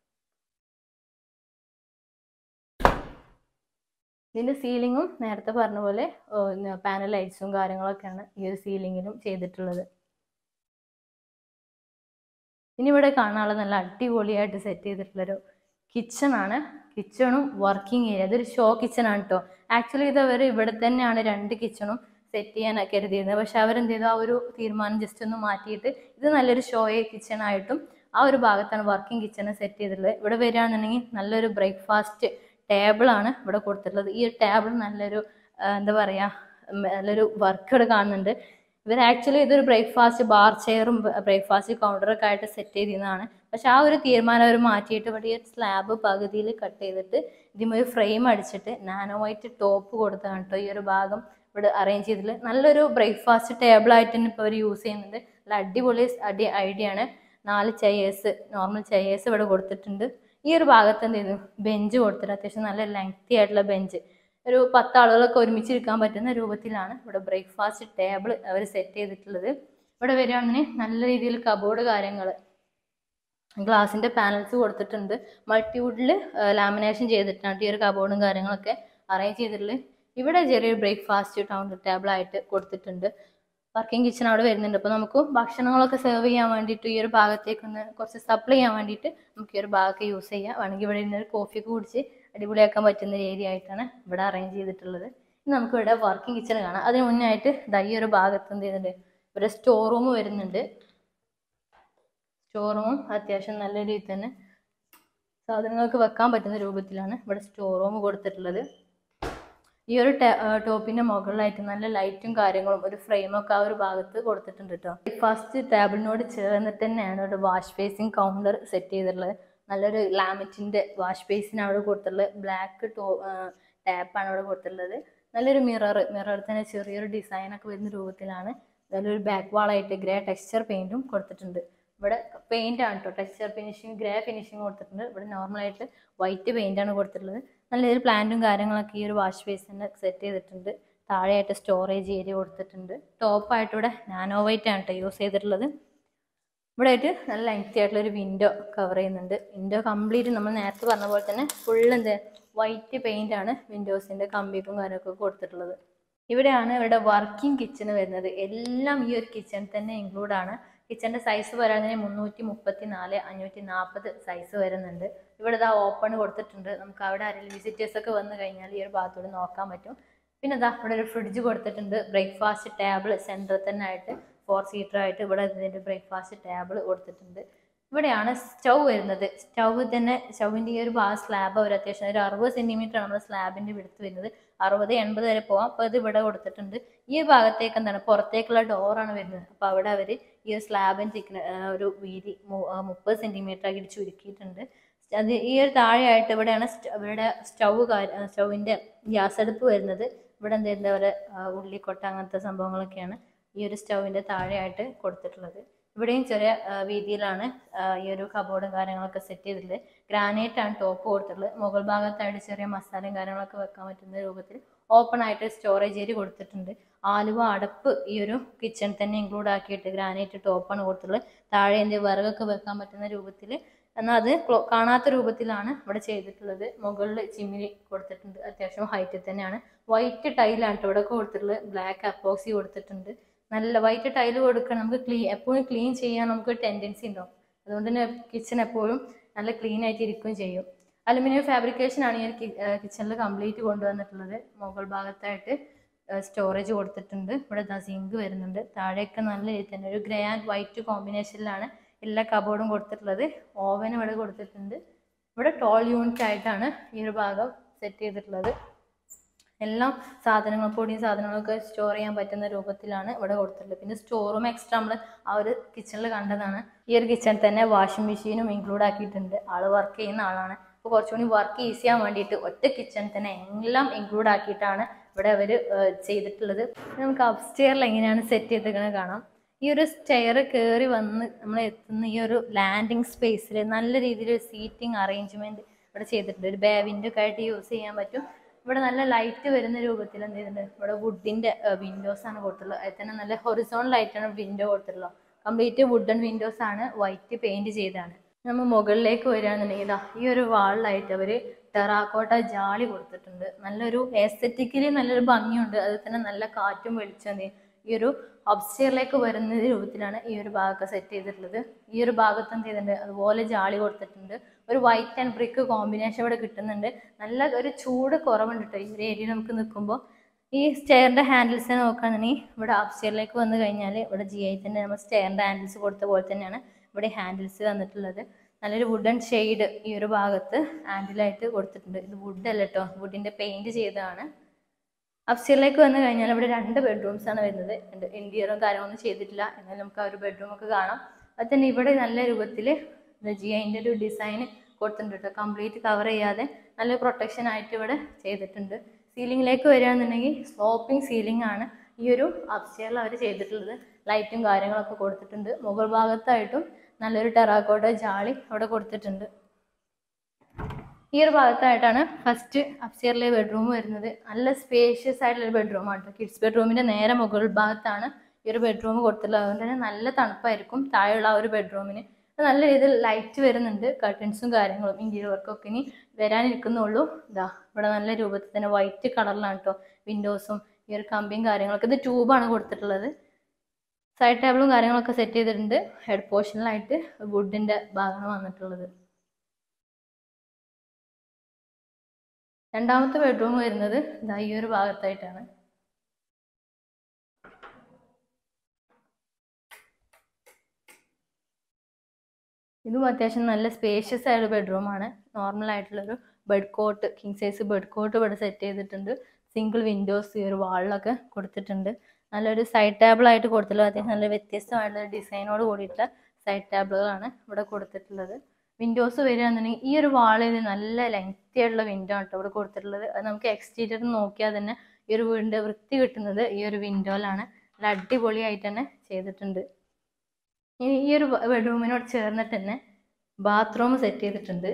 ഇതിന്റെ സീലിങ്ങും നേരത്തെ പറഞ്ഞ പോലെ പാനൽ ലൈറ്റ്സും കാര്യങ്ങളൊക്കെയാണ് ഈ ഒരു സീലിങ്ങിലും ചെയ്തിട്ടുള്ളത് ഇനി ഇവിടെ കാണാനുള്ള നല്ല അടിപൊളിയായിട്ട് സെറ്റ് ചെയ്തിട്ടുള്ളൊരു കിച്ചൺ ആണ് കിച്ചണും വർക്കിംഗ് ഏരിയ അതൊരു ഷോ കിച്ചൺ ആണ് കേട്ടോ ആക്ച്വലി ഇത് അവർ ഇവിടെ തന്നെയാണ് രണ്ട് കിച്ചണും സെറ്റ് ചെയ്യാൻ കരുതിയിരുന്നത് പക്ഷെ അവരെന്ത് ചെയ്തു ആ ഒരു തീരുമാനം ജസ്റ്റ് ഒന്ന് മാറ്റിയിട്ട് ഇത് നല്ലൊരു ഷോ കിച്ചൺ ആയിട്ടും ആ ഒരു ഭാഗത്താണ് വർക്കിംഗ് കിച്ചൺ സെറ്റ് ചെയ്തിട്ടുള്ളത് ഇവിടെ വരികയാണെന്നുണ്ടെങ്കിൽ നല്ലൊരു ബ്രേക്ക്ഫാസ്റ്റ് ടേബിളാണ് ഇവിടെ കൊടുത്തിട്ടുള്ളത് ഈ ഒരു ടേബിൾ നല്ലൊരു ആ, എന്താ പറയുക നല്ലൊരു വർക്ക് ഇവിടെ കാണുന്നുണ്ട് ഇവർ ആക്ച്വലി ഇതൊരു ബ്രേക്ക്ഫാസ്റ്റ് ബാർ ചെയറും ബ്രേക്ക്ഫാസ്റ്റ് കൗണ്ടറൊക്കെ ആയിട്ട് സെറ്റ് ചെയ്തിരുന്നതാണ് പക്ഷെ ആ ഒരു തീരുമാനം അവർ മാറ്റിയിട്ട് ഇവിടെ ഈ സ്ലാബ് പകുതിയിൽ കട്ട് ചെയ്തിട്ട് ഇതിന് ഒരു ഫ്രെയിം അടിച്ചിട്ട് നാനോ വൈറ്റ് ടോപ്പ് കൊടുത്താണ് കേട്ടോ ഈ ഒരു ഭാഗം ഇവിടെ അറേഞ്ച് ചെയ്തിട്ടുള്ളത് നല്ലൊരു ബ്രേക്ക്ഫാസ്റ്റ് ടേബിൾ ആയിട്ട് തന്നെ ഇപ്പോൾ അവർ യൂസ് ചെയ്യുന്നുണ്ട് നല്ല അടിപൊളി അടി ഐഡിയ ആണ് നാല് ചെയേഴ്സ് നോർമൽ ചെയേഴ്സ് ഇവിടെ കൊടുത്തിട്ടുണ്ട് ഈ ഒരു ഭാഗത്ത് എന്ത് ചെയ്തു ബെഞ്ച് കൊടുത്തിട്ട് അത്യാവശ്യം നല്ല ലെങ്തി ആയിട്ടുള്ള ബെഞ്ച് ഒരു പത്ത് ആളുകളൊക്കെ ഒരുമിച്ച് ഇരിക്കാൻ പറ്റുന്ന രൂപത്തിലാണ് ഇവിടെ ബ്രേക്ക്ഫാസ്റ്റ് ടേബിൾ അവർ സെറ്റ് ചെയ്തിട്ടുള്ളത് ഇവിടെ വരികയാണെങ്കിൽ നല്ല രീതിയിൽ കബോർഡ് കാര്യങ്ങൾ ഗ്ലാസിന്റെ പാനൽസ് കൊടുത്തിട്ടുണ്ട് മൾട്ടിവുഡിൽ ലാമിനേഷൻ ചെയ്തിട്ടാണ് ഈ ഒരു കബോർഡും കാര്യങ്ങളൊക്കെ അറേഞ്ച് ചെയ്തിട്ടുള്ളത് ഇവിടെ ചെറിയൊരു ബ്രേക്ക്ഫാസ്റ്റ് കൗണ്ടർ ടേബിൾ ആയിട്ട് കൊടുത്തിട്ടുണ്ട് വർക്കിംഗ് കിച്ചൺ അവിടെ വരുന്നുണ്ട് അപ്പോൾ നമുക്ക് ഭക്ഷണങ്ങളൊക്കെ സെർവ് ചെയ്യാൻ വേണ്ടിയിട്ട് ഈ ഒരു ഭാഗത്തേക്ക് ഒന്ന് കുറച്ച് സപ്ലൈ ചെയ്യാൻ വേണ്ടിയിട്ട് നമുക്ക് ഈ ഒരു ഭാഗമൊക്കെ യൂസ് ചെയ്യാം വേണമെങ്കിൽ ഇവിടെ ഇരുന്ന് ഒരു കോഫിയൊക്കെ കുടിച്ച് അടിപൊളിയാക്കാൻ പറ്റുന്ന ഒരു ഏരിയ ആയിട്ടാണ് ഇവിടെ അറേഞ്ച് ചെയ്തിട്ടുള്ളത് ഇനി നമുക്ക് ഇവിടെ വർക്കിംഗ് കിച്ചൺ കാണാം അതിന് മുന്നേ ആയിട്ട് ദാ ഈ ഒരു ഭാഗത്ത് എന്ത് ചെയ്യുന്നുണ്ട് ഇവിടെ സ്റ്റോർ റൂം വരുന്നുണ്ട് സ്റ്റോർ റൂമും അത്യാവശ്യം നല്ല രീതിയിൽ തന്നെ സാധനങ്ങൾക്ക് വെക്കാൻ പറ്റുന്ന രൂപത്തിലാണ് ഇവിടെ സ്റ്റോർ റൂം കൊടുത്തിട്ടുള്ളത് ഈ ഒരു ടോപ്പിന്റെ മുകളിലായിട്ട് നല്ല ലൈറ്റും കാര്യങ്ങളും ഒരു ഫ്രെയിമൊക്കെ ആ ഒരു ഭാഗത്ത് കൊടുത്തിട്ടുണ്ട് കേട്ടോ ഫസ്റ്റ് ടേബിളിനോട് ചേർന്നിട്ട് തന്നെയാണ് ഒരു വാഷ് ബേസിൻ കൗണ്ടർ സെറ്റ് ചെയ്തിട്ടുള്ളത് നല്ലൊരു ലാമിറ്റിന്റെ വാഷ് ബേസിൻ അവിടെ കൊടുത്തിട്ടുള്ളത് ബ്ലാക്ക് ടോ ടാപ്പാണ് അവിടെ കൊടുത്തിട്ടുള്ളത് നല്ലൊരു മിറർ മിറർ തന്നെ ചെറിയൊരു ഡിസൈൻ ഒക്കെ വരുന്ന രൂപത്തിലാണ് നല്ലൊരു ബാക്ക് വാളായിട്ട് ഗ്രേ ടെക്സ്ചർ പെയിന്റും കൊടുത്തിട്ടുണ്ട് ഇവിടെ പെയിന്റ് ആണ് കേട്ടോ ടെക്സ്ചർ ഫിനിഷിങ് ഗ്രേ ഫിനിഷിങ് കൊടുത്തിട്ടുണ്ട് ഇവിടെ നോർമലായിട്ട് വൈറ്റ് പെയിന്റ് ആണ് കൊടുത്തിട്ടുള്ളത് നല്ലൊരു പ്ലാന്റും കാര്യങ്ങളൊക്കെ ഈ ഒരു വാഷ് ബേസിന് സെറ്റ് ചെയ്തിട്ടുണ്ട് താഴെയായിട്ട് സ്റ്റോറേജ് ഏരിയ കൊടുത്തിട്ടുണ്ട് ടോപ്പായിട്ട് ഇവിടെ നാനോ വൈറ്റ് ആണ് കേട്ടോ യൂസ് ചെയ്തിട്ടുള്ളത് ഇവിടെ ആയിട്ട് നല്ല ലെങ്തി ആയിട്ടുള്ള ഒരു വിൻഡോ കവർ ചെയ്യുന്നുണ്ട് വിൻഡോ കംപ്ലീറ്റ് നമ്മൾ നേരത്തെ പറഞ്ഞ പോലെ തന്നെ ഫുൾ എന്ത് വൈറ്റ് പെയിന്റ് ആണ് വിൻഡോസിന്റെ കമ്പിക്കും കാര്യമൊക്കെ കൊടുത്തിട്ടുള്ളത് ഇവിടെയാണ് ഇവിടെ വർക്കിംഗ് കിച്ചൺ വരുന്നത് എല്ലാം ഈ ഒരു കിച്ചൺ തന്നെ ഇൻക്ലൂഡ് ആണ് കിച്ചന്റെ സൈസ് പറയുന്നതിന് മുന്നൂറ്റി മുപ്പത്തി നാല് അഞ്ഞൂറ്റി നാൽപ്പത് സൈസ് വരുന്നുണ്ട് ഇവിടെ ഇതാ ഓപ്പൺ കൊടുത്തിട്ടുണ്ട് നമുക്ക് അവിടെ ആരെങ്കിലും വിസിറ്റേഴ്സ് ഒക്കെ വന്നു കഴിഞ്ഞാൽ ഈ ഒരു ഭാഗത്തൂടെ നോക്കാൻ പറ്റും പിന്നെ ഇതാ ഇവിടെ ഒരു ഫ്രിഡ്ജ് കൊടുത്തിട്ടുണ്ട് ബ്രേക്ക്ഫാസ്റ്റ് ടേബിൾ സെൻറ്ററിൽ തന്നെ ആയിട്ട് ഫോർ സീറ്റർ ആയിട്ട് ഇവിടെ ഇതിൻ്റെ ബ്രേക്ക്ഫാസ്റ്റ് ടേബിൾ കൊടുത്തിട്ടുണ്ട് ഇവിടെയാണ് സ്റ്റൗ വരുന്നത് സ്റ്റൗ തന്നെ സ്റ്റൗവിൻ്റെ ഈ ഒരു ഭാഗം സ്ലാബ് ഒരു അത്യാവശ്യം ഒരു അറുപത് സെൻറ്റിമീറ്റർ ആണ് നമ്മുടെ സ്ലാബിൻ്റെ വിടുത്ത് വരുന്നത് അറുപത് എൺപത് വരെ പോവാം അപ്പോൾ ഇത് ഇവിടെ കൊടുത്തിട്ടുണ്ട് ഈ ഭാഗത്തേക്ക് എന്താണ് പുറത്തേക്കുള്ള ഡോറാണ് വരുന്നത് അപ്പോൾ അവിടെ അവർ ഈ ഒരു സ്ലാബിൻ്റെ തിക്ന ഒരു വീതി മു- ആ, മുപ്പത് സെൻറ്റിമീറ്റർ ആക്കി ചുരുക്കിയിട്ടുണ്ട് അത് ഈ ഒരു താഴെയായിട്ട് ഇവിടെയാണ് സ്റ്റ- ഇവരുടെ സ്റ്റൗ സ്റ്റൗവിൻ്റെ ഗ്യാസ് അടുപ്പ് വരുന്നത് ഇവിടെ എന്താ എന്താ പറയുക ഉള്ളിക്കൊട്ട അങ്ങനത്തെ സംഭവങ്ങളൊക്കെയാണ് ഈ ഒരു സ്റ്റൗവിൻ്റെ താഴെയായിട്ട് കൊടുത്തിട്ടുള്ളത് ഇവിടെയും ചെറിയ ആ, വീതിയിലാണ് ആ, ഈ ഒരു കബോർഡും കാര്യങ്ങളൊക്കെ സെറ്റ് ചെയ്തിട്ടുള്ളത് ഗ്രാനൈറ്റ് ആണ് ടോപ്പ് കൊടുത്തിട്ടുള്ളത് മുകൾ ഭാഗത്തായിട്ട് ചെറിയ മസാലയും കാര്യങ്ങളൊക്കെ വെക്കാൻ പറ്റുന്ന രൂപത്തിൽ ഓപ്പൺ ആയിട്ട് സ്റ്റോറേജ് ഏരിയ കൊടുത്തിട്ടുണ്ട് ആലുവ അടപ്പ് ഈ ഒരു കിച്ചൺ തന്നെ ഇൻക്ലൂഡ് ആക്കിയിട്ട് ഗ്രാനൈറ്റ് ടോപ്പാണ് കൊടുത്തിട്ടുള്ളത് താഴെ എന്ത് വിറകൊക്കെ വെക്കാൻ പറ്റുന്ന രൂപത്തിൽ എന്നാൽ അത് ക്ലോ- കാണാത്ത രൂപത്തിലാണ് ഇവിടെ ചെയ്തിട്ടുള്ളത് മുകളിൽ ചിമ്മിനി കൊടുത്തിട്ടുണ്ട് അത്യാവശ്യം ഹൈറ്റിൽ തന്നെയാണ് വൈറ്റ് ടൈലാണ് ഇവിടെ കൊടുത്തിട്ടുള്ളത് ബ്ലാക്ക് അപ്പോക്സി കൊടുത്തിട്ടുണ്ട് നല്ല വൈറ്റ് ടൈൽ കൊടുക്കണം നമുക്ക് ക്ലീൻ എപ്പോഴും ക്ലീൻ ചെയ്യാൻ നമുക്ക് ടെൻഡൻസി ഉണ്ടാവും അതുകൊണ്ട് തന്നെ കിച്ചൺ എപ്പോഴും നല്ല ക്ലീൻ ആയിട്ട് ഇരിക്കുകയും ചെയ്യും അലുമിനിയം ഫാബ്രിക്കേഷൻ ആണ് ഈ ഒരു കിച്ചണിൽ കംപ്ലീറ്റ് കൊണ്ടുവന്നിട്ടുള്ളത് മുകൾ ഭാഗത്തായിട്ട് സ്റ്റോറേജ് കൊടുത്തിട്ടുണ്ട് ഇവിടെ ദാ സിങ്ക് വരുന്നുണ്ട് താഴെയൊക്കെ നല്ല രീതിയിൽ തന്നെ ഒരു ഗ്രേ ആൻഡ് വൈറ്റ് കോമ്പിനേഷനിലാണ് എല്ലാ കബോർഡും കൊടുത്തിട്ടുള്ളത് ഓവൻ ഇവിടെ കൊടുത്തിട്ടുണ്ട് ഇവിടെ ടോൾ യൂണിറ്റ് ആയിട്ടാണ് ഈ ഒരു ഭാഗം സെറ്റ് ചെയ്തിട്ടുള്ളത് എല്ലാം സാധനങ്ങൾ പൊടിയും സാധനങ്ങളൊക്കെ സ്റ്റോർ ചെയ്യാൻ പറ്റുന്ന രൂപത്തിലാണ് ഇവിടെ കൊടുത്തിട്ടുള്ളത് പിന്നെ സ്റ്റോർ റൂം എക്സ്ട്രാ നമ്മൾ ആ ഒരു കിച്ചണിൽ കണ്ടതാണ് ഈ ഒരു കിച്ചണിൽ തന്നെ വാഷിംഗ് മെഷീനും ഇൻക്ലൂഡ് ആക്കിയിട്ടുണ്ട് ആള് വർക്ക് ചെയ്യുന്ന ആളാണ് അപ്പോൾ കുറച്ചുകൂടി വർക്ക് ഈസി ചെയ്യാൻ വേണ്ടിയിട്ട് ഒറ്റ കിച്ചൺ തന്നെ എല്ലാം ഇൻക്ലൂഡ് ആക്കിയിട്ടാണ് ഇവിടെ അവർ ചെയ്തിട്ടുള്ളത് ഇനി നമുക്ക് അപ്സ്റ്റെയറിൽ എങ്ങനെയാണ് സെറ്റ് ചെയ്തിരിക്കുന്നത് കാണാം ഈ ഒരു സ്റ്റെയർ കയറി വന്ന് നമ്മൾ എത്തുന്ന ഈ ഒരു ലാൻഡിങ് സ്പേസിൽ നല്ല രീതിയിൽ സീറ്റിംഗ് അറേഞ്ച്മെന്റ് ഇവിടെ ചെയ്തിട്ടുണ്ട് ഒരു ബേവിൻ്റെ ഒക്കെ ആയിട്ട് യൂസ് ചെയ്യാൻ പറ്റും ഇവിടെ നല്ല ലൈറ്റ് വരുന്ന രൂപത്തിൽ എന്ത് ചെയ്തിട്ടുണ്ട് ഇവിടെ വുഡിന്റെ വിൻഡോസ് ആണ് കൊടുത്തിട്ടുള്ളത് അതിൽ തന്നെ നല്ല ഹൊറിസോൺ ലൈറ്റാണ് വിൻഡോ കൊടുത്തിട്ടുള്ളത് കംപ്ലീറ്റ് വുഡൻ വിൻഡോസ് ആണ് വൈറ്റ് പെയിന്റ് ചെയ്താണ് നമ്മൾ മുകളിലേക്ക് വരികയാണെന്നുണ്ടെങ്കിൽ ഇതാ ഈ ഒരു വാളിലായിട്ട് അവർ ടെറാക്കോട്ട ജാളി കൊടുത്തിട്ടുണ്ട് നല്ലൊരു എസ്തറ്റിക്കലി നല്ലൊരു ഭംഗിയുണ്ട് അതിൽ തന്നെ നല്ല കാറ്റും വെളിച്ചം എന്ത് ചെയ്യും. ഈ ഒരു അപ്സ്റ്റെയറിലേക്ക് വരുന്ന രൂപത്തിലാണ് ഈ ഒരു ഭാഗമൊക്കെ സെറ്റ് ചെയ്തിട്ടുള്ളത് ഈ ഒരു ഭാഗത്ത് എന്ത് ചെയ്തിട്ടുണ്ട് അതുപോലെ ജാളി കൊടുത്തിട്ടുണ്ട് ഒരു വൈറ്റ് ആൻഡ് ബ്രിക്ക് കോമ്പിനേഷൻ ഇവിടെ കിട്ടുന്നുണ്ട് നല്ല ഒരു ചൂട് കുറവുണ്ട് കേട്ടോ ഈ ഒരു ഏരിയയിൽ നമുക്ക് നിൽക്കുമ്പോൾ ഈ സ്റ്റെയറിൻ്റെ ഹാൻഡിൽസ് നോക്കുകയാണെന്നുണ്ടെങ്കിൽ ഇവിടെ അപ്സ്റ്റെയറിലേക്ക് വന്നു കഴിഞ്ഞാൽ ഇവിടെ ജി ഐ തന്നെ നമ്മൾ സ്റ്റെയറിൻ്റെ ഹാൻഡിൽസ് കൊടുത്ത പോലെ തന്നെയാണ് ഇവിടെ ഹാൻഡിൽസ് വന്നിട്ടുള്ളത് നല്ലൊരു വുഡൻ ഷെയ്ഡ് ഈ ഒരു ഭാഗത്ത് ഹാൻഡിലായിട്ട് കൊടുത്തിട്ടുണ്ട് ഇത് വുഡ് അല്ല കേട്ടോ വുഡിൻ്റെ പെയിൻറ് ചെയ്തതാണ് അപ്സ്റ്റെയറിലേക്ക് വന്നു കഴിഞ്ഞാൽ ഇവിടെ രണ്ട് ബെഡ്റൂംസ് ആണ് വരുന്നത് രണ്ട് ഇന്റീരിയറും കാര്യങ്ങളൊന്നും ചെയ്തിട്ടില്ല എന്നാൽ നമുക്ക് ആ ഒരു ബെഡ്റൂം ഒക്കെ കാണാം അത് തന്നെ ഇവിടെ നല്ല രൂപത്തിൽ ജി ഐൻ്റെ ഒരു ഡിസൈൻ കൊടുത്തിട്ടുണ്ട് കേട്ടോ കംപ്ലീറ്റ് കവർ ചെയ്യാതെ നല്ല പ്രൊട്ടക്ഷൻ ആയിട്ട് ഇവിടെ ചെയ്തിട്ടുണ്ട് സീലിംഗിലേക്ക് വരികയാണെന്നുണ്ടെങ്കിൽ സ്ലോപ്പിംഗ് സീലിംഗ് ആണ് ഈ ഒരു അപ്സ്റ്റെയറിൽ അവർ ചെയ്തിട്ടുള്ളത് ലൈറ്റും കാര്യങ്ങളൊക്കെ കൊടുത്തിട്ടുണ്ട് മുകൾ ഭാഗത്തായിട്ടും നല്ലൊരു ടെറാക്കോട്ട ജാളി അവിടെ കൊടുത്തിട്ടുണ്ട് ഈ ഒരു ഭാഗത്തായിട്ടാണ് ഫസ്റ്റ് അപ്സ്റ്റെയറിലെ ബെഡ്റൂം വരുന്നത് നല്ല സ്പേഷ്യസ് ആയിട്ടുള്ള ഒരു ബെഡ്റൂമാണ് കിഡ്സ് ബെഡ്റൂമിന്റെ നേരെ മുകൾ ഭാഗത്താണ് ഈ ഒരു ബെഡ്റൂം കൊടുത്തിട്ടുള്ളത് അതുകൊണ്ട് തന്നെ നല്ല തണുപ്പായിരിക്കും താഴെയുള്ള ആ ഒരു ബെഡ്റൂമിന് നല്ല രീതിയിൽ ലൈറ്റ് വരുന്നുണ്ട് കർട്ടൻസും കാര്യങ്ങളും ഇന്റീരിയർ വർക്കൊക്കെ ഇനി വരാനിരിക്കുന്നുള്ളൂ ഇതാ ഇവിടെ നല്ല രൂപത്തിൽ തന്നെ വൈറ്റ് കളറിലാണ് കേട്ടോ വിൻഡോസും ഈ ഒരു കമ്പിയും കാര്യങ്ങളൊക്കെ ഇത് ട്യൂബാണ് കൊടുത്തിട്ടുള്ളത് സൈഡ് ടേബിളും കാര്യങ്ങളൊക്കെ സെറ്റ് ചെയ്തിട്ടുണ്ട് ഹെഡ് പോർഷനിലായിട്ട് വുഡിന്റെ ഭാഗമാണ് വന്നിട്ടുള്ളത് രണ്ടാമത്തെ ബെഡ്റൂം വരുന്നത് ഇതാ ഈ ഒരു ഭാഗത്തായിട്ടാണ് ഇതും അത്യാവശ്യം നല്ല സ്പേഷ്യസ് ആയ ഒരു ബെഡ്റൂമാണ് നോർമൽ ആയിട്ടുള്ളൊരു bed cot king size bed cot ഇവിടെ സെറ്റ് ചെയ്തിട്ടുണ്ട് സിംഗിൾ വിൻഡോസ് ഈ ഒരു വാളിലൊക്കെ കൊടുത്തിട്ടുണ്ട് നല്ലൊരു സൈഡ് ടേബിൾ ആയിട്ട് കൊടുത്തിട്ടുള്ളത് അത്യാവശ്യം നല്ല വ്യത്യസ്തമായിട്ടുള്ള ഡിസൈനോട് കൂടിയിട്ടുള്ള സൈഡ് ടേബിളുകളാണ് ഇവിടെ കൊടുത്തിട്ടുള്ളത് വിൻഡോസ് വരികയാണെന്നുണ്ടെങ്കിൽ ഈ ഒരു വാളിൽ നല്ല ലെങ്തി ആയിട്ടുള്ള വിൻഡോ ആണ് കേട്ടോ ഇവിടെ കൊടുത്തിട്ടുള്ളത് അത് നമുക്ക് എക്സ്റ്റീരിയർ നോക്കിയാൽ തന്നെ ഈ ഒരു വീടിൻ്റെ വൃത്തി കിട്ടുന്നത് ഈ ഒരു വിൻഡോയിലാണ് നല്ല അടിപൊളിയായിട്ട് തന്നെ ചെയ്തിട്ടുണ്ട് ഇനി ഈ ഒരു ബെഡ്റൂമിനോട് ചേർന്നിട്ട് തന്നെ ബാത്റൂം സെറ്റ് ചെയ്തിട്ടുണ്ട്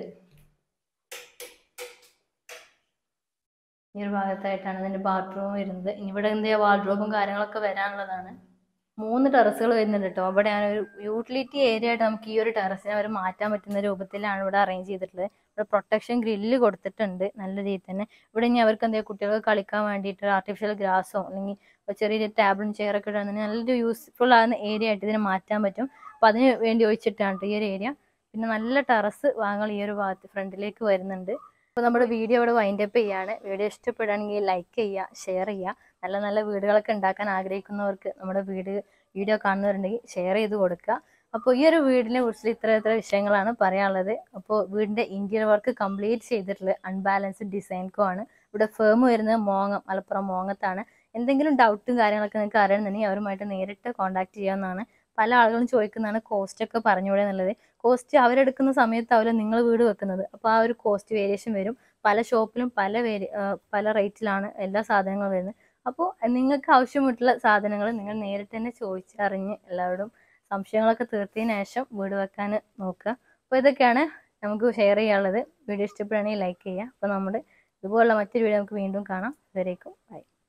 ഈ ഒരു ഭാഗത്തായിട്ടാണ് ഇതിൻ്റെ ബാത്റൂം വരുന്നത് ഇനി ഇവിടെ എന്ത് ചെയ്യുക വാർഡ്രോബും കാര്യങ്ങളൊക്കെ വരാനുള്ളതാണ് മൂന്ന് ടെറസുകൾ വരുന്നുണ്ട് കേട്ടോ അവിടെ ഞാൻ ഒരു യൂട്ടിലിറ്റി ഏരിയ ആയിട്ട് നമുക്ക് ഈ ഒരു ടെറസിനെ അവർ മാറ്റാൻ പറ്റുന്ന രൂപത്തിലാണ് ഇവിടെ അറേഞ്ച് ചെയ്തിട്ടുള്ളത് ഇവിടെ പ്രൊട്ടക്ഷൻ ഗ്രില്ല് കൊടുത്തിട്ടുണ്ട് നല്ല രീതിയിൽ തന്നെ ഇവിടെ ഇനി അവർക്ക് എന്തെങ്കിലും കുട്ടികൾക്ക് കളിക്കാൻ വേണ്ടിയിട്ട് ആർട്ടിഫിഷ്യൽ ഗ്രാസോ അല്ലെങ്കിൽ ഒരു ചെറിയ ടേബിളും ചെയറൊക്കെ ഇടുകയാണെങ്കിൽ നല്ലൊരു യൂസ്ഫുൾ ആകുന്ന ഏരിയ ആയിട്ട് ഇതിനെ മാറ്റാൻ പറ്റും അപ്പം അതിന് വേണ്ടി ഒഴിച്ചിട്ടാണ് ട്ടോ ഈ ഒരു ഏരിയ പിന്നെ നല്ല ടെറസ് വാങ്ങൾ ഈ ഒരു ഭാഗത്ത് ഫ്രണ്ടിലേക്ക് വരുന്നുണ്ട് അപ്പോൾ നമ്മുടെ വീഡിയോ ഇവിടെ വൈൻഡ് അപ്പ് ചെയ്യാണ് വീഡിയോ ഇഷ്ടപ്പെടുകയാണെങ്കിൽ ലൈക്ക് ചെയ്യുക ഷെയർ ചെയ്യുക നല്ല നല്ല വീടുകളൊക്കെ ഉണ്ടാക്കാൻ ആഗ്രഹിക്കുന്നവർക്ക് നമ്മുടെ വീട് വീഡിയോ കാണുന്നവരുണ്ടെങ്കിൽ ഷെയർ ചെയ്ത് കൊടുക്കുക അപ്പോൾ ഈ ഒരു വീടിനെ കുറിച്ച് ഇത്ര ഇത്ര വിഷയങ്ങളാണ് പറയാനുള്ളത് അപ്പോൾ വീടിൻ്റെ ഇൻറ്റീരിയർ വർക്ക് കംപ്ലീറ്റ് ചെയ്തിട്ടുള്ളത് അൺബാലൻസ്ഡ് ഡിസൈൻകോ ആണ് ഇവിടെ ഫേം വരുന്നത് മോങ്ങം മലപ്പുറം മോങ്ങത്താണ് എന്തെങ്കിലും ഡൗട്ടും കാര്യങ്ങളൊക്കെ നിങ്ങൾക്ക് അറിയണമെന്നുണ്ടെങ്കിൽ അവരുമായിട്ട് നേരിട്ട് കോൺടാക്ട് ചെയ്യാവുന്നതാണ് പല ആളുകളും ചോദിക്കുന്നതാണ് കോസ്റ്റ് ഒക്കെ പറഞ്ഞുകൂടെ എന്നുള്ളത് കോസ്റ്റ് അവരെടുക്കുന്ന സമയത്താവില്ല നിങ്ങൾ വീട് വെക്കുന്നത് അപ്പോൾ ആ ഒരു കോസ്റ്റ് വേരിയേഷൻ വരും പല ഷോപ്പിലും പല വേരി ആ, പല റേറ്റിലാണ് എല്ലാ സാധനങ്ങളും വരുന്നത് അപ്പോൾ നിങ്ങൾക്ക് ആവശ്യമായിട്ടുള്ള സാധനങ്ങൾ നിങ്ങൾ നേരിട്ട് തന്നെ ചോദിച്ചറിഞ്ഞ് എല്ലാവരോടും സംശയങ്ങളൊക്കെ തീർത്തതിന് ശേഷം വീട് വെക്കാൻ നോക്കുക അപ്പോൾ ഇതൊക്കെയാണ് നമുക്ക് ഷെയർ ചെയ്യാനുള്ളത് വീഡിയോ ഇഷ്ടപ്പെടുകയാണെങ്കിൽ ലൈക്ക് ചെയ്യുക അപ്പോൾ നമ്മുടെ ഇതുപോലുള്ള മറ്റൊരു വീഡിയോ നമുക്ക് വീണ്ടും കാണാം ഇതുവരേക്കും ബൈ